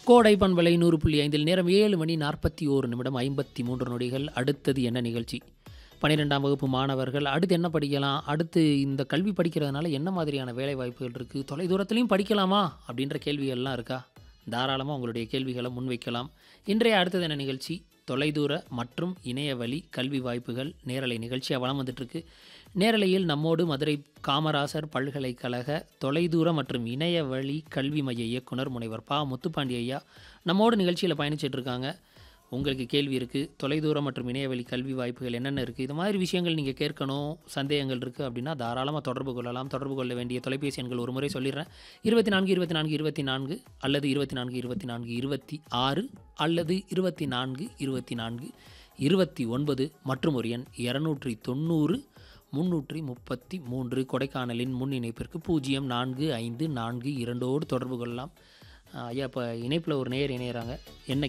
கோடை பண்பலை நூறு புள்ளி ஐந்தில் நேரம் ஏழு மணி நாற்பத்தி ஓரு நிமிடம் ஐம்பத்தி மூன்று நொடிகள் அடுத்தது என்ன நிகழ்ச்சி பன்னிரெண்டாம் வகுப்பு மாணவர்கள் அடுத்து என்ன படிக்கலாம் அடுத்து இந்த கல்வி படிக்கிறதுனால என்ன மாதிரியான வேலை வாய்ப்புகள் இருக்குது தொலை தூரத்துலையும் படிக்கலாமா அப்படின்ற கேள்விகள்லாம் இருக்கா தாராளமாக உங்களுடைய கேள்விகளை முன்வைக்கலாம் இன்றைய அடுத்தது என்ன நிகழ்ச்சி தொலைதூர மற்றும் இணையவழி கல்வி வாய்ப்புகள் நேரலை நிகழ்ச்சியாக வளம் வந்துட்டுருக்கு நேரலையில் நம்மோடு மதுரை காமராசர் பல்கலைக்கழக தொலைதூர மற்றும் இணையவழி கல்வி மைய இயக்குனர் முனைவர் பா முத்துப்பாண்டி ஐயா நம்மோடு நிகழ்ச்சியில் பயணிச்சிட்டு இருக்காங்க உங்களுக்கு கேள்வி இருக்குது தொலைதூர மற்றும் இணையவழி கல்வி வாய்ப்புகள் என்னென்ன இருக்குது இது மாதிரி விஷயங்கள் நீங்கள் கேட்கணும் சந்தேகங்கள் இருக்குது அப்படின்னா தாராளமாக தொடர்பு கொள்ளலாம் தொடர்பு கொள்ள வேண்டிய தொலைபேசி எண்கள் ஒரு முறை சொல்லிடுறேன் இருபத்தி நான்கு இருபத்தி நான்கு இருபத்தி நான்கு அல்லது இருபத்தி நான்கு இருபத்தி நான்கு இருபத்தி ஆறு அல்லது இருபத்தி நான்கு இருபத்தி நான்கு இருபத்தி ஒன்பது மற்றும் ஒரு எண் இரநூற்றி தொண்ணூறு முன்னூற்றி முப்பத்தி மூன்று கொடைக்கானலின் முன் இணைப்பிற்கு பூஜ்ஜியம் நான்கு ஐந்து நான்கு இரண்டோடு தொடர்பு கொள்ளலாம் ஐயா இப்போ இணைப்பில் ஒரு நேர் இணையறாங்க என்ன